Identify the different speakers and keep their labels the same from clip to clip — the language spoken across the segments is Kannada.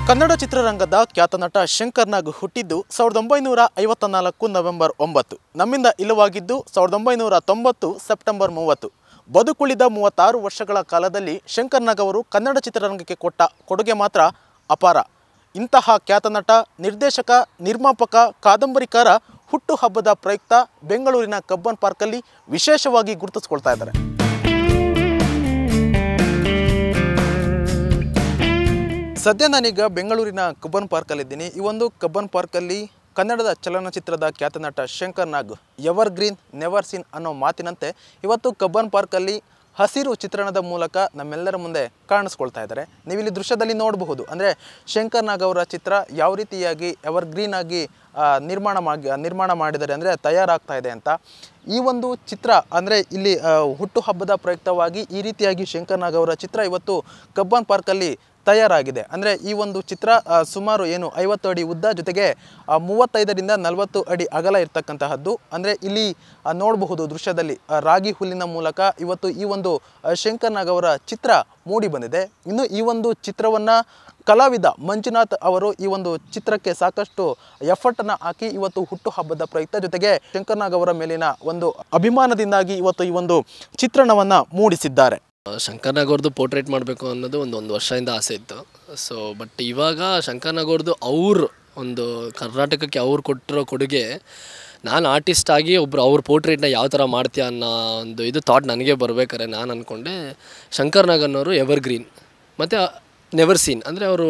Speaker 1: ಕನ್ನಡ ಚಿತ್ರರಂಗದ ಖ್ಯಾತ ನಟ ಶಂಕರ್ ನಾಗ್ ಹುಟ್ಟಿದ್ದು ಸಾವಿರದ ಒಂಬೈನೂರ ಐವತ್ತ ನಾಲ್ಕು ನವೆಂಬರ್ ಒಂಬತ್ತು ನಮ್ಮಿಂದ ಇಲ್ಲವಾಗಿದ್ದು ಸಾವಿರದ ಒಂಬೈನೂರ ತೊಂಬತ್ತು ಸೆಪ್ಟೆಂಬರ್ ಮೂವತ್ತು ಬದುಕುಳಿದ ಮೂವತ್ತಾರು ವರ್ಷಗಳ ಕಾಲದಲ್ಲಿ ಶಂಕರ್ ನಾಗ್ ಅವರು ಕನ್ನಡ ಚಿತ್ರರಂಗಕ್ಕೆ ಕೊಟ್ಟ ಕೊಡುಗೆ ಮಾತ್ರ ಅಪಾರ ಇಂತಹ ಖ್ಯಾತ ನಟ ನಿರ್ದೇಶಕ ನಿರ್ಮಾಪಕ ಕಾದಂಬರಿಕಾರ ಹುಟ್ಟುಹಬ್ಬದ ಪ್ರಯುಕ್ತ ಬೆಂಗಳೂರಿನ ಕಬ್ಬನ್ ಪಾರ್ಕಲ್ಲಿ ವಿಶೇಷವಾಗಿ ಗುರುತಿಸ್ಕೊಳ್ತಾ ಇದ್ದಾರೆ ಸದ್ಯ ನಾನೀಗ ಬೆಂಗಳೂರಿನ ಕಬ್ಬನ್ ಪಾರ್ಕಲ್ಲಿದ್ದೀನಿ ಈ ಒಂದು ಕಬ್ಬನ್ ಪಾರ್ಕಲ್ಲಿ ಕನ್ನಡದ ಚಲನಚಿತ್ರದ ಖ್ಯಾತ ನಟ Shankar Nag evergreen never seen ಅನ್ನೋ ಮಾತಿನಂತೆ ಇವತ್ತು ಕಬ್ಬನ್ ಪಾರ್ಕಲ್ಲಿ ಹಸಿರು ಚಿತ್ರಣದ ಮೂಲಕ ನಮ್ಮೆಲ್ಲರ ಮುಂದೆ ಕಾಣಿಸ್ಕೊಳ್ತಾ ಇದ್ದಾರೆ ನೀವು ಇಲ್ಲಿ ದೃಶ್ಯದಲ್ಲಿ ನೋಡಬಹುದು ಅಂದರೆ ಶಂಕರ್ ನಾಗ್ ಅವರ ಚಿತ್ರ ಯಾವ ರೀತಿಯಾಗಿ ಎವರ್ ಗ್ರೀನ್ ಆಗಿ ಆ, ನಿರ್ಮಾಣ ಮಾಡಿ ನಿರ್ಮಾಣ ಮಾಡಿದ್ದಾರೆ ಅಂದರೆ ತಯಾರಾಗ್ತಾ ಇದೆ ಅಂತ ಈ ಒಂದು ಚಿತ್ರ ಅಂದರೆ ಇಲ್ಲಿ ಆ, ಹುಟ್ಟುಹಬ್ಬದ ಪ್ರಯುಕ್ತವಾಗಿ ಈ ರೀತಿಯಾಗಿ ಶಂಕರ್ ನಾಗ್ ಅವರ ಚಿತ್ರ ಇವತ್ತು ಕಬ್ಬನ್ ಪಾರ್ಕಲ್ಲಿ ತಯಾರಾಗಿದೆ ಅಂದರೆ ಈ ಒಂದು ಚಿತ್ರ ಆ, ಸುಮಾರು ಏನು ಐವತ್ತು ಅಡಿ ಉದ್ದ ಜೊತೆಗೆ ಆ, ಮೂವತ್ತೈದರಿಂದ ನಲವತ್ತು ಅಡಿ ಅಗಲ ಇರ್ತಕ್ಕಂತಹದ್ದು ಅಂದರೆ ಇಲ್ಲಿ ಆ, ನೋಡಬಹುದು ದೃಶ್ಯದಲ್ಲಿ ಆ, ರಾಗಿ ಹುಲ್ಲಿನ ಮೂಲಕ ಇವತ್ತು ಈ ಒಂದು ಆ, ಶಂಕರ್ ನಾಗ್ ಅವರ ಚಿತ್ರ ಮೂಡಿ ಬಂದಿದೆ ಇನ್ನು ಈ ಒಂದು ಚಿತ್ರವನ್ನು ಕಲಾವಿದ ಮಂಜುನಾಥ್ ಅವರು ಈ ಒಂದು ಚಿತ್ರಕ್ಕೆ ಸಾಕಷ್ಟು ಎಫರ್ಟನ್ನು ಹಾಕಿ ಇವತ್ತು ಹುಟ್ಟುಹಬ್ಬದ ಪ್ರಯುಕ್ತ ಜೊತೆಗೆ ಶಂಕರ್ ನಾಗ್ ಅವರ ಮೇಲಿನ ಒಂದು ಅಭಿಮಾನದಿಂದಾಗಿ ಇವತ್ತು ಈ ಒಂದು ಚಿತ್ರಣವನ್ನು ಮೂಡಿಸಿದ್ದಾರೆ
Speaker 2: ಶಂಕರ್ ನಾಗ್ ಅವ್ರದ್ದು ಪೋರ್ಟ್ರೇಟ್ ಮಾಡಬೇಕು ಅನ್ನೋದು ಒಂದು ಒಂದು ವರ್ಷದಿಂದ ಆಸೆ ಇತ್ತು ಸೊ ಬಟ್ ಇವಾಗ ಶಂಕರ್ ನಾಗ್ ಅವ್ರದ್ದು ಅವ್ರ ಒಂದು ಕರ್ನಾಟಕಕ್ಕೆ ಅವ್ರು ಕೊಟ್ಟಿರೋ ಕೊಡುಗೆ ನಾನು ಆರ್ಟಿಸ್ಟ್ ಆಗಿ ಒಬ್ರು ಅವ್ರ ಪೋರ್ಟ್ರೇಟ್ನ ಯಾವ ಥರ ಮಾಡ್ತೀಯ ಅನ್ನೋ ಒಂದು ಇದು ಥಾಟ್ ನನಗೆ ಬರ್ಬೇಕಾರೆ ನಾನು ಅಂದ್ಕೊಂಡೆ ಶಂಕರ್ ನಾಗ್ ಅನ್ನೋರು ಎವರ್ ಗ್ರೀನ್ ಮತ್ತು ನೆವರ್ ಸೀನ್ ಅಂದರೆ ಅವರು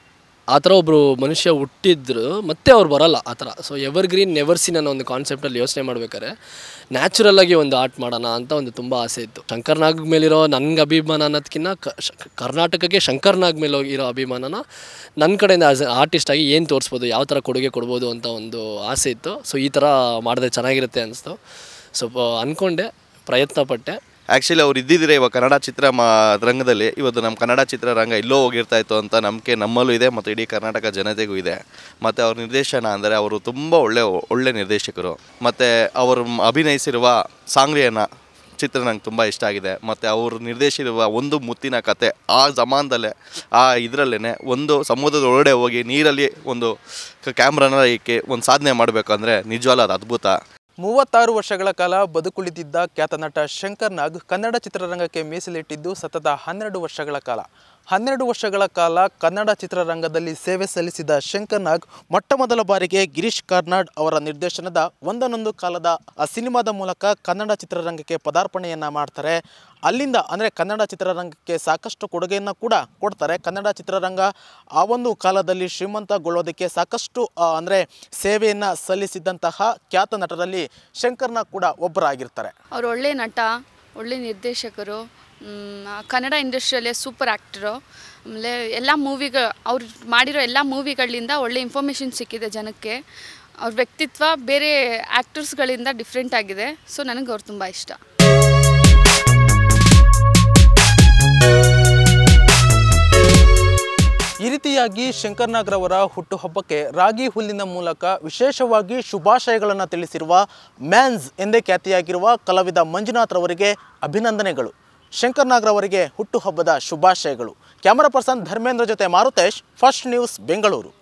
Speaker 2: ಆ ಥರ ಒಬ್ಬರು ಮನುಷ್ಯ ಹುಟ್ಟಿದ್ರು ಮತ್ತೆ ಅವ್ರು ಬರಲ್ಲ ಆ ಥರ so evergreen never seen ಅನ್ನೋ ಒಂದು ಕಾನ್ಸೆಪ್ಟಲ್ಲಿ ಯೋಚನೆ ಮಾಡ್ಬೇಕಾದ್ರೆ ನ್ಯಾಚುರಲ್ ಆಗಿ ಒಂದು ಆರ್ಟ್ ಮಾಡೋಣ ಅಂತ ಒಂದು ತುಂಬ ಆಸೆ ಇತ್ತು ಶಂಕರ್ ನಾಗ್ ಮೇಲಿರೋ ನನಗೆ ಅಭಿಮಾನ ಅನ್ನೋದಕ್ಕಿಂತ ಕ ಶ- ಕರ್ನಾಟಕಕ್ಕೆ ಶಂಕರ್ ನಾಗ್ ಮೇಲೆ ಇರೋ ಅಭಿಮಾನನ ನನ್ನ ಕಡೆಯಿಂದ ಆಸ್ ಆರ್ಟಿಸ್ಟ್ ಆಗಿ ಏನು ತೋರಿಸ್ಬೋದು ಯಾವ ಥರ ಕೊಡುಗೆ ಕೊಡ್ಬೋದು ಅಂತ ಒಂದು ಆಸೆ ಇತ್ತು ಸೊ ಈ ಥರ ಮಾಡಿದ್ರೆ ಚೆನ್ನಾಗಿರುತ್ತೆ ಅನಿಸ್ತು ಸ್ವಲ್ಪ ಅಂದ್ಕೊಂಡೆ ಪ್ರಯತ್ನ ಪಟ್ಟೆ
Speaker 3: ಆ್ಯಕ್ಚುಲಿ ಅವ್ರು ಇದ್ದಿದ್ರೆ ಇವಾಗ ಕನ್ನಡ ಚಿತ್ರ ಮಾ ರಂಗದಲ್ಲಿ ಇವತ್ತು ನಮ್ಮ ಕನ್ನಡ ಚಿತ್ರರಂಗ ಎಲ್ಲೋ ಹೋಗಿರ್ತಾ ಇತ್ತು ಅಂತ ನಂಬಿಕೆ ನಮ್ಮಲ್ಲೂ ಇದೆ ಮತ್ತು ಇಡೀ ಕರ್ನಾಟಕ ಜನತೆಗೂ ಇದೆ ಮತ್ತು ಅವ್ರ ನಿರ್ದೇಶನ ಅಂದರೆ ಅವರು ತುಂಬ ಒಳ್ಳೆ ಒಳ್ಳೆ ನಿರ್ದೇಶಕರು ಮತ್ತು ಅವರು ಮ್- ಅಭಿನಯಿಸಿರುವ ಸಾಂಗ್ರಿಯನ ಚಿತ್ರ ನಂಗೆ ತುಂಬ ಇಷ್ಟ ಆಗಿದೆ ಮತ್ತು ಅವರು ನಿರ್ದೇಶಿರುವ ಒಂದು ಮುತ್ತಿನ ಕತೆ ಆ ಜಮಾನದಲ್ಲೇ ಆ ಇದರಲ್ಲೇ ಒಂದು ಸಮುದ್ರದ ಒಳಗಡೆ ಹೋಗಿ ನೀರಲ್ಲಿ ಒಂದು ಕ್ಯಾಮ್ರಾನ ಇಕ್ಕಿ ಒಂದು ಸಾಧನೆ ಮಾಡಬೇಕಂದ್ರೆ ನಿಜವಾಗ್ಲೂ ಅದು ಅದ್ಭುತ
Speaker 1: ಮೂವತ್ತಾರು ವರ್ಷಗಳ ಕಾಲ ಬದುಕುಳಿದಿದ್ದ ಖ್ಯಾತ ನಟ ಶಂಕರ್ ನಾಗ್ ಕನ್ನಡ ಚಿತ್ರರಂಗಕ್ಕೆ ಮೀಸಲಿಟ್ಟಿದ್ದು ಸತತ ಹನ್ನೆರಡು ವರ್ಷಗಳ ಕಾಲ ಹನ್ನೆರಡು ವರ್ಷಗಳ ಕಾಲ ಕನ್ನಡ ಚಿತ್ರರಂಗದಲ್ಲಿ ಸೇವೆ ಸಲ್ಲಿಸಿದ ಶಂಕರ್ ನಾಗ್ ಮೊಟ್ಟ ಮೊದಲ ಬಾರಿಗೆ ಗಿರೀಶ್ ಕಾರ್ನಾಡ್ ಅವರ ನಿರ್ದೇಶನದ ಒಂದನೊಂದು ಕಾಲದ ಆ ಸಿನಿಮಾದ ಮೂಲಕ ಕನ್ನಡ ಚಿತ್ರರಂಗಕ್ಕೆ ಪದಾರ್ಪಣೆಯನ್ನು ಮಾಡ್ತಾರೆ ಅಲ್ಲಿಂದ ಅಂದರೆ ಕನ್ನಡ ಚಿತ್ರರಂಗಕ್ಕೆ ಸಾಕಷ್ಟು ಕೊಡುಗೆಯನ್ನು ಕೂಡ ಕೊಡ್ತಾರೆ ಕನ್ನಡ ಚಿತ್ರರಂಗ ಆ ಒಂದು ಕಾಲದಲ್ಲಿ ಶ್ರೀಮಂತಗೊಳ್ಳೋದಕ್ಕೆ ಸಾಕಷ್ಟು ಅಂದರೆ ಸೇವೆಯನ್ನು ಸಲ್ಲಿಸಿದಂತಹ ಖ್ಯಾತ ನಟರಲ್ಲಿ ಶಂಕರ್ನ ಕೂಡ ಒಬ್ಬರಾಗಿರ್ತಾರೆ
Speaker 4: ಅವ್ರು ಒಳ್ಳೆ ನಟ ಒಳ್ಳೆ ನಿರ್ದೇಶಕರು ಮ್, ಕನ್ನಡ ಇಂಡಸ್ಟ್ರಿಯಲ್ಲೇ ಸೂಪರ್ ಆ್ಯಕ್ಟ್ರು ಆಮೇಲೆ ಎಲ್ಲ ಮೂವಿಗ ಅವ್ರು ಮಾಡಿರೋ ಎಲ್ಲ ಮೂವಿಗಳಿಂದ ಒಳ್ಳೆ ಇನ್ಫಾರ್ಮೇಷನ್ ಸಿಕ್ಕಿದೆ ಜನಕ್ಕೆ ಅವ್ರ ವ್ಯಕ್ತಿತ್ವ ಬೇರೆ ಆ್ಯಕ್ಟರ್ಸ್ಗಳಿಂದ ಡಿಫ್ರೆಂಟ್ ಆಗಿದೆ ಸೊ ನನಗೆ ಅವ್ರು ತುಂಬ ಇಷ್ಟ
Speaker 1: ಈ ರೀತಿಯಾಗಿ ಶಂಕರ್ ನಾಗ್ರವರ ಹುಟ್ಟುಹಬ್ಬಕ್ಕೆ ರಾಗಿ ಹುಲ್ಲಿನ ಮೂಲಕ ವಿಶೇಷವಾಗಿ ಶುಭಾಶಯಗಳನ್ನು ತಿಳಿಸಿರುವ ಮ್ಯಾನ್ಸ್ ಎಂದೇ ಖ್ಯಾತಿಯಾಗಿರುವ ಕಲಾವಿದ ಮಂಜುನಾಥ್ ರವರಿಗೆ ಅಭಿನಂದನೆಗಳು ಶಂಕರ್ ನಾಗ್ರವರಿಗೆ ಹುಟ್ಟುಹಬ್ಬದ ಶುಭಾಶಯಗಳು ಕ್ಯಾಮರಾ ಪರ್ಸನ್ ಧರ್ಮೇಂದ್ರ ಜೊತೆ ಮಾರುತೇಶ್ ಫಸ್ಟ್ ನ್ಯೂಸ್ ಬೆಂಗಳೂರು